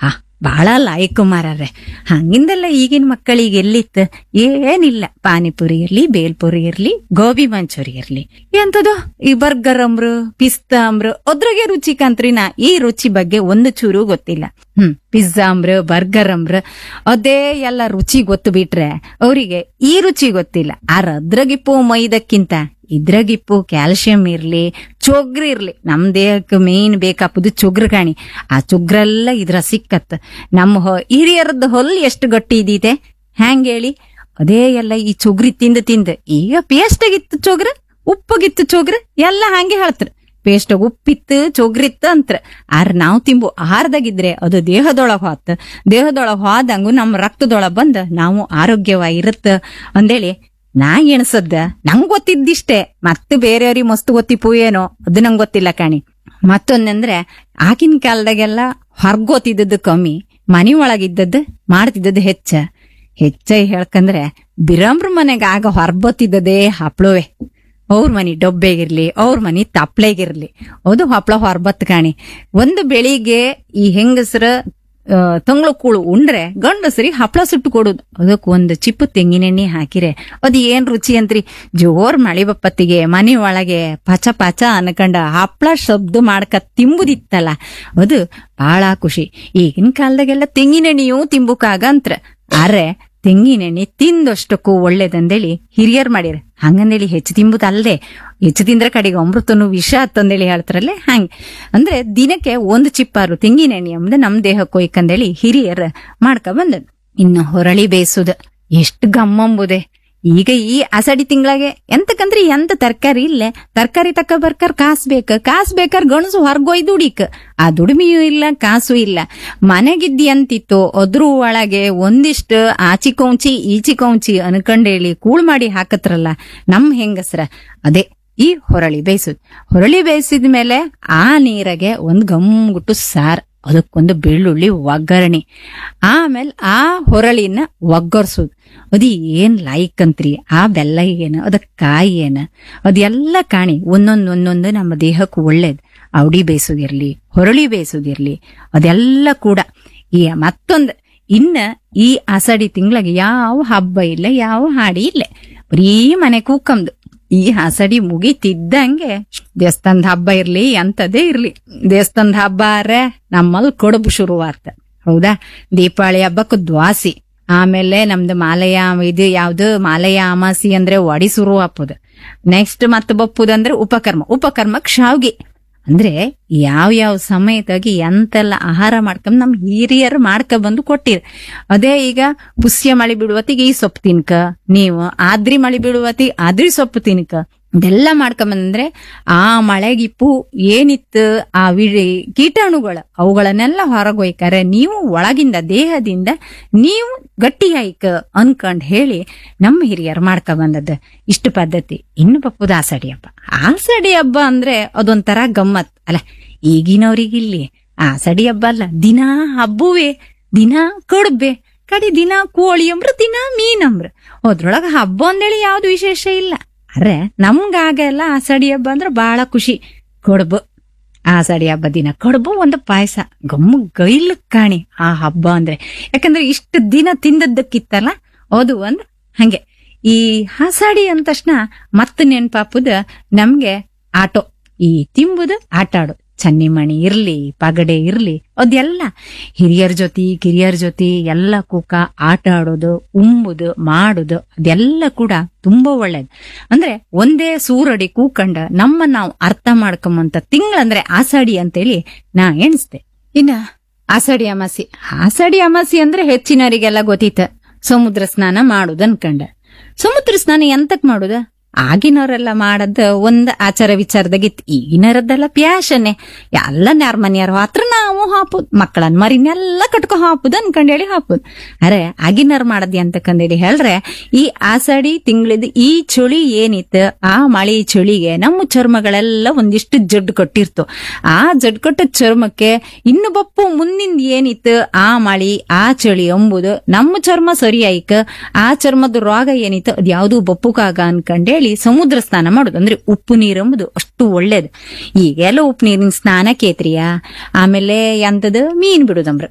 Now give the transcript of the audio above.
ಹಾ ಬಹಳ ಲಾಯಕ್ ಮಾರಾರೆ ಹಂಗಿಂದೆಲ್ಲ ಈಗಿನ ಮಕ್ಕಳಿಗೆ ಎಲ್ಲಿತ್ತ ಏನಿಲ್ಲ ಪಾನಿಪುರಿ ಇರ್ಲಿ ಬೇಲ್ಪುರಿ ಇರ್ಲಿ ಗೋಬಿ ಮಂಚೂರಿ ಇರ್ಲಿ ಎಂತದು ಈ ಬರ್ಗರ್ ಅಂಬ್ರು ಪಿಸ್ತಾ ಅಂಬ್ರು ಅದ್ರಾಗೆ ರುಚಿ ಕಂತ್ರಿನ ಈ ರುಚಿ ಬಗ್ಗೆ ಒಂದು ಚೂರು ಗೊತ್ತಿಲ್ಲ ಹ್ಮ್ ಪಿಜ್ಜಾ ಅಂಬ್ರು ಬರ್ಗರ್ ಅಂಬ್ರು ಅದೇ ಎಲ್ಲ ರುಚಿ ಗೊತ್ತು ಬಿಟ್ರೆ ಅವರಿಗೆ ಈ ರುಚಿ ಗೊತ್ತಿಲ್ಲ ಆರ ಅದ್ರಾಗಿಪ್ಪು ಮೈದಕ್ಕಿಂತ ಇದ್ರಾಗಿಪ್ಪು ಕ್ಯಾಲ್ಸಿಯಂ ಇರ್ಲಿ ಚೊಗ್ರು ಇರ್ಲಿ ನಮ್ ದೇಹಕ್ಕೆ ಮೇನ್ ಬೇಕಾಪುದು ಚೊಗ್ರು ಕಾಣಿ ಆ ಚೊಗ್ರೆಲ್ಲ ಇದ್ರ ಸಿಕ್ಕತ್ ನಮ್ಮ ಹೊ- ಹಿರಿಯರದ್ದು ಹೊಲ್ ಎಷ್ಟು ಗಟ್ಟಿ ಇದಿದೆ ಹ್ಯಾಂಗ್ ಹೇಳಿ ಅದೇ ಎಲ್ಲ ಈ ಚೊಗ್ರಿ ತಿಂದು ತಿಂದು ಈಗ ಪೇಸ್ಟ್ ಆಗಿತ್ತು ಚೊಗ್ರ ಉಪ್ಪಗಿತ್ತು ಚೊಗ್ರ ಎಲ್ಲ ಹಂಗೆ ಹೇಳ್ತಾರ ಪೇಸ್ಟ್ ಉಪ್ಪಿತ್ತು ಚೊಗ್ರಿತ್ತು ಅಂತ್ರ ಆರ್ ನಾವ್ ತಿಂಬು ಆಹಾರದಾಗಿದ್ರೆ ಅದು ದೇಹದೊಳಗ್ ಹೋತ್ ದೇಹದೊಳಗ್ ಹೋದಂಗು ನಮ್ಮ ರಕ್ತದೊಳಗ್ ಬಂದ್ ನಾವು ಆರೋಗ್ಯವಾಗಿರುತ್ತ ಅಂದೇಳಿ ನಾ ಎಣಸದ್ದ ನಂಗ್ ಗೊತ್ತಿದ್ದಿಷ್ಟೇ ಮತ್ತೆ ಬೇರೆಯವ್ರಿಗೆ ಮಸ್ತ್ ಗೊತ್ತಿಪ್ಪು ಏನೋ ಅದು ನಂಗ್ ಗೊತ್ತಿಲ್ಲ ಕಾಣಿ ಮತ್ತೊಂದಂದ್ರೆ ಆಗಿನ ಕಾಲದಾಗೆಲ್ಲ ಹೊರ್ಗೋತಿದ್ದದ್ದು ಕಮ್ಮಿ ಮನಿ ಒಳಗಿದ್ದದ್ದು ಮಾಡ್ತಿದ್ದದ್ದು ಹೆಚ್ಚ ಹೆಚ್ಚ ಹೇಳ್ಕಂದ್ರೆ ಬಿರಂಬ್ರ ಮನೆಗೆ ಆಗ ಹೊರ್ಬತ್ತಿದ್ದದೇ ಹಪ್ಳವೆ ಅವ್ರ ಮನಿ ಡೊಬ್ಬೆಗಿರ್ಲಿ ಅವ್ರ ಮನಿ ತಪ್ಳೆಗಿರ್ಲಿ ಅದು ಹಪ್ಳ ಹೊರ್ಬತ್ ಕಾಣಿ ಒಂದು ಬೆಳಿಗ್ಗೆ ಈ ಹೆಂಗಸರ ತಂಗ್ಳು ಕೂಳು ಉಂಡ್ರೆ ಗಂಡಸರಿಗೆ ಹಪ್ಳ ಸುಟ್ಟು ಕೊಡುದು ಅದಕ್ಕೆ ಒಂದು ಚಿಪ್ಪು ತೆಂಗಿನೆಣ್ಣೆ ಹಾಕಿರೆ ಅದು ಏನ್ ರುಚಿ ಅಂತ್ರಿ ಜೋರ್ ಮಳಿ ಬಪ್ಪತ್ತಿಗೆ ಮನೆ ಒಳಗೆ ಪಚ ಪಚ ಅನ್ಕಂಡ ಹಪ್ಳ ಶಬ್ದ ಮಾಡ್ಕ ತಿಂಬುದಿತ್ತಲ್ಲ ಅದು ಬಹಳ ಖುಷಿ ಈಗಿನ ಕಾಲದಾಗೆಲ್ಲ ತೆಂಗಿನೆಣ್ಣೆಯೂ ತಿಂಬುಕಾಗಂತ್ರ ಆದ್ರೆ ತೆಂಗಿನೆಣ್ಣೆ ತಿಂದಷ್ಟಕ್ಕೂ ಒಳ್ಳೇದಂದೇಳಿ ಹಿರಿಯರ್ ಮಾಡಿರ ಹಂಗಂದೇಳಿ ಹೆಚ್ಚು ತಿಂಬುದಲ್ದೆ ಹೆಚ್ಚು ತಿಂದ್ರೆ ಕಡೆಗೆ ಅಮೃತನು ವಿಷ ಅಂತಂದೇಳಿ ಹೇಳ್ತಾರಲ್ಲೇ ಹಂಗೆ ಅಂದ್ರೆ ದಿನಕ್ಕೆ ಒಂದು ಚಿಪ್ಪಾರು ತೆಂಗಿನೆಣ್ಣೆ ಅಂಬುದು ನಮ್ ದೇಹಕ್ಕೆ ಹೋಯ್ಕಂದೇಳಿ ಹಿರಿಯರ್ ಮಾಡ್ಕ ಬಂದದ್ ಇನ್ನು ಹೊರಳಿ ಬೇಯಿಸುದ ಎಷ್ಟು ಗಮ್ಮಂಬುದೆ ಈಗ ಈ ಅಸಡಿ ತಿಂಗಳಾಗೆ ಎಂತಕಂದ್ರೆ ಎಂತ ತರಕಾರಿ ಇಲ್ಲೇ ತರಕಾರಿ ತಕ್ಕ ಬರ್ಕರ್ ಕಾಸ್ ಬೇಕ ಕಾಸ್ ಬೇಕಾರ ಗಣಸು ಹೊರ್ಗೊಯ್ ದುಡಿಕ್ ಆ ದುಡಿಮೆಯೂ ಇಲ್ಲ ಕಾಸು ಇಲ್ಲ ಮನೆಗಿದ್ದಿ ಅಂತಿತ್ತು ಅದ್ರ ಒಳಗೆ ಒಂದಿಷ್ಟು ಆಚಿ ಕೌಂಚಿ ಈಚಿ ಕೌಂಚಿ ಅನ್ಕಂಡೇಳಿ ಕೂಳ್ ಮಾಡಿ ಹಾಕತ್ರಲ್ಲ ನಮ್ ಹೆಂಗಸ್ರ ಅದೇ ಈ ಹೊರಳಿ ಬೇಯಿಸುದು ಹೊರಳಿ ಬೇಯಿಸಿದ ಮೇಲೆ ಆ ನೀರಗೆ ಒಂದ್ ಗಮ್ಗುಟ್ಟು ಸಾರ್ ಅದಕ್ಕೊಂದು ಬೆಳ್ಳುಳ್ಳಿ ಒಗ್ಗರಣೆ ಆಮೇಲೆ ಆ ಹೊರಳಿನ ಒಗ್ಗರ್ಸೋದು ಅದು ಏನ್ ಲಾಯ್ಕ್ ಅಂತ್ರಿ ಆ ಬೆಲ್ಲ ಏನ ಅದಕ್ ಕಾಯಿ ಏನ ಅದೆಲ್ಲ ಕಾಣಿ ಒಂದೊಂದ್ ಒಂದೊಂದು ನಮ್ಮ ದೇಹಕ್ಕೆ ಒಳ್ಳೇದ್ ಅವಡಿ ಬೇಯಿಸೋದಿರ್ಲಿ ಹೊರಳಿ ಬೇಯಿಸೋದಿರ್ಲಿ ಅದೆಲ್ಲ ಕೂಡ ಈ ಮತ್ತೊಂದ್ ಇನ್ನ ಈ ಆಸಡಿ ತಿಂಗಳಿಗೆ ಯಾವ ಹಬ್ಬ ಇಲ್ಲ ಯಾವ ಹಾಡಿ ಇಲ್ಲ ಬರೀ ಮನೆ ಕೂಕಂದು ಈ ಹಸಡಿ ಮುಗಿತಿದ್ದಂಗೆ ದೇವಸ್ಥಾನದ ಹಬ್ಬ ಇರ್ಲಿ ಅಂತದೇ ಇರ್ಲಿ ದೇವಸ್ಥಾನದ ಹಬ್ಬ ಆರೆ ನಮ್ಮಲ್ಲಿ ಕೊಡಬು ಶುರುವಾತ ಹೌದಾ ದೀಪಾವಳಿ ಹಬ್ಬಕ್ಕೆ ದ್ವಾಸಿ ಆಮೇಲೆ ನಮ್ದು ಮಾಲಯ ಇದು ಯಾವ್ದು ಮಾಲಯ ಅಮಾಸಿ ಅಂದ್ರೆ ಒಡಿ ಶುರು ಹಾಪುದು ನೆಕ್ಸ್ಟ್ ಮತ್ತೆ ಬಪ್ಪುದಂದ್ರೆ ಉಪಕರ್ಮ ಉಪಕರ್ಮಕ್ ಶಾವ್ಗೆ ಅಂದ್ರೆ ಯಾವ ಯಾವ ಸಮಯದಾಗಿ ಎಂತೆಲ್ಲ ಆಹಾರ ಮಾಡ್ಕೊಂಡ್ ನಮ್ ಹಿರಿಯರು ಮಾಡ್ಕ ಬಂದು ಕೊಟ್ಟಿರ್ ಅದೇ ಈಗ ಪುಷ್ಯ ಮಳಿ ಬಿಡುವತ್ತಿಗೆ ಈ ಸೊಪ್ಪು ತಿನ್ಕ ನೀವು ಆದ್ರಿ ಮಳಿ ಬಿಡುವತ್ತಿ ಆದ್ರಿ ಸೊಪ್ಪು ತಿನ್ಕ ಇದೆಲ್ಲ ಮಾಡ್ಕೊಂಬಂದ್ರೆ ಆ ಮಳೆಗಿಪ್ಪು ಏನಿತ್ತು ಆ ವಿಳಿ ಕೀಟಾಣುಗಳು ಅವುಗಳನ್ನೆಲ್ಲ ಹೊರಗೊಯ್ಕಾರೆ ನೀವು ಒಳಗಿಂದ ದೇಹದಿಂದ ನೀವು ಗಟ್ಟಿಯಾಯ್ಕ ಅನ್ಕಂಡ್ ಹೇಳಿ ನಮ್ಮ ಹಿರಿಯರು ಮಾಡ್ಕ ಬಂದದ್ದು ಇಷ್ಟು ಪದ್ಧತಿ ಇನ್ನು ಬಪ್ಪುದು ಆಸಡಿ ಹಬ್ಬ ಆಸಡಿ ಹಬ್ಬ ಅಂದ್ರೆ ಅದೊಂಥರ ಗಮ್ಮತ್ ಅಲ್ಲ ಈಗಿನವ್ರಿಗಿಲ್ಲಿ ಆಸಡಿ ಹಬ್ಬ ಅಲ್ಲ ದಿನಾ ಹಬ್ಬುವೆ ದಿನಾ ಕಡುಬೆ ಕಡಿ ದಿನ ಕೋಳಿ ಅಂಬ್ರ ದಿನ ಮೀನ್ ಅಂಬ್ರ ಅದ್ರೊಳಗ ಹಬ್ಬ ಅಂದೇಳಿ ಯಾವ್ದು ವಿಶೇಷ ಇಲ್ಲ ಅರೆ ನಮ್ಗಾಗೆಲ್ಲ ಆಸಡಿ ಹಬ್ಬ ಅಂದ್ರೆ ಬಹಳ ಖುಷಿ ಕಡುಬು ಆಸಡಿ ಹಬ್ಬ ದಿನ ಕಡುಬು ಒಂದು ಪಾಯಸ ಗಮ್ಮು ಗೈಲ್ ಕಾಣಿ ಆ ಹಬ್ಬ ಅಂದ್ರೆ ಯಾಕಂದ್ರೆ ಇಷ್ಟು ದಿನ ತಿಂದದ್ದಕ್ಕಿತ್ತಲ್ಲ ಅದು ಒಂದು ಹಂಗೆ ಈ ಹಾಸಾಡಿ ಅಂದ ತಕ್ಷಣ ಮತ್ತೆ ನೆನ್ಪಾಪುದ ನಮ್ಗೆ ಆಟೋ ಈ ತಿಂಬುದು ಆಟ ಆಡೋದು ಚನ್ನಿಮಣಿ ಇರ್ಲಿ ಪಗಡೆ ಇರ್ಲಿ ಅದೆಲ್ಲ ಹಿರಿಯರ ಜೊತೆ ಕಿರಿಯರ ಜೊತೆ ಎಲ್ಲ ಕೂಕ ಆಟ ಆಡೋದು ಉಂಬುದು ಮಾಡುದು ಅದೆಲ್ಲ ಕೂಡ ತುಂಬಾ ಒಳ್ಳೇದು ಅಂದ್ರೆ ಒಂದೇ ಸೂರಡಿ ಕೂಕಂಡ ನಮ್ಮ ನಾವು ಅರ್ಥ ಮಾಡ್ಕೊಂಬಂತ ತಿಂಗಳಂದ್ರೆ ಆಸಾಡಿ ಅಂತೇಳಿ ನಾ ಎಣಿಸ್ದೆ ಇನ್ನ ಆಸಾಡಿ ಅಮಾಸಿ ಆಸಾಡಿ ಅಮಾಸಿ ಅಂದ್ರೆ ಹೆಚ್ಚಿನವರಿಗೆಲ್ಲ ಗೊತ್ತಿತ್ತ ಸಮುದ್ರ ಸ್ನಾನ ಮಾಡುದು ಅನ್ಕಂಡ ಸಮುದ್ರ ಸ್ನಾನ ಎಂತಕ್ ಮಾಡುದ ಆಗಿನವರೆಲ್ಲ ಮಾಡದ್ ಒಂದ್ ಆಚಾರ ವಿಚಾರದಾಗಿತ್ತು ಈಗಿನರದ್ದೆಲ್ಲ ಪ್ಯಾಶನ್ನೇ ಎಲ್ಲ ನ್ಯಾರ ಮನೆಯವ್ರ ಹತ್ರ ನಾವು ಹಾಪುದ್ ಮಕ್ಕಳನ್ ಮರಿನೆಲ್ಲ ಕಟ್ಕೊ ಹಾಪುದ್ ಅನ್ಕಂಡೇಳಿ ಹಾಪುದ್ ಅರೆ ಆಗಿನವ್ರು ಮಾಡದ್ ಅಂತಕಂದೇಳಿ ಹೇಳ್ರೆ ಈ ಆಸಡಿ ತಿಂಗಳಿದ್ ಈ ಚಳಿ ಏನಿತ್ತು ಆ ಮಳಿ ಚಳಿಗೆ ನಮ್ಮ ಚರ್ಮಗಳೆಲ್ಲ ಒಂದಿಷ್ಟು ಜಡ್ಡು ಕೊಟ್ಟಿರ್ತು ಆ ಜಡ್ ಕೊಟ್ಟ ಚರ್ಮಕ್ಕೆ ಇನ್ನು ಬಪ್ಪು ಮುಂದಿನ ಏನಿತ್ತು ಆ ಮಳಿ ಆ ಚಳಿ ಎಂಬುದು ನಮ್ಮ ಚರ್ಮ ಸರಿ ಆಯ್ಕ ಆ ಚರ್ಮದ ರೋಗ ಏನಿತ್ತು ಅದ್ ಯಾವ್ದು ಬಪ್ಪುಕಾಗ ಅನ್ಕಂಡೇಳಿ ಸಮುದ್ರ ಸ್ನಾನ ಮಾಡುದು ಅಂದ್ರೆ ಉಪ್ಪು ನೀರು ಎಂಬುದು ಅಷ್ಟು ಒಳ್ಳೇದು ಈಗೆಲ್ಲ ಉಪ್ಪು ನೀರಿನ ಸ್ನಾನ ಕೇತ್ರಿಯ ಆಮೇಲೆ ಎಂತದ ಮೀನ್ ಬಿಡುದಂಬ್ರ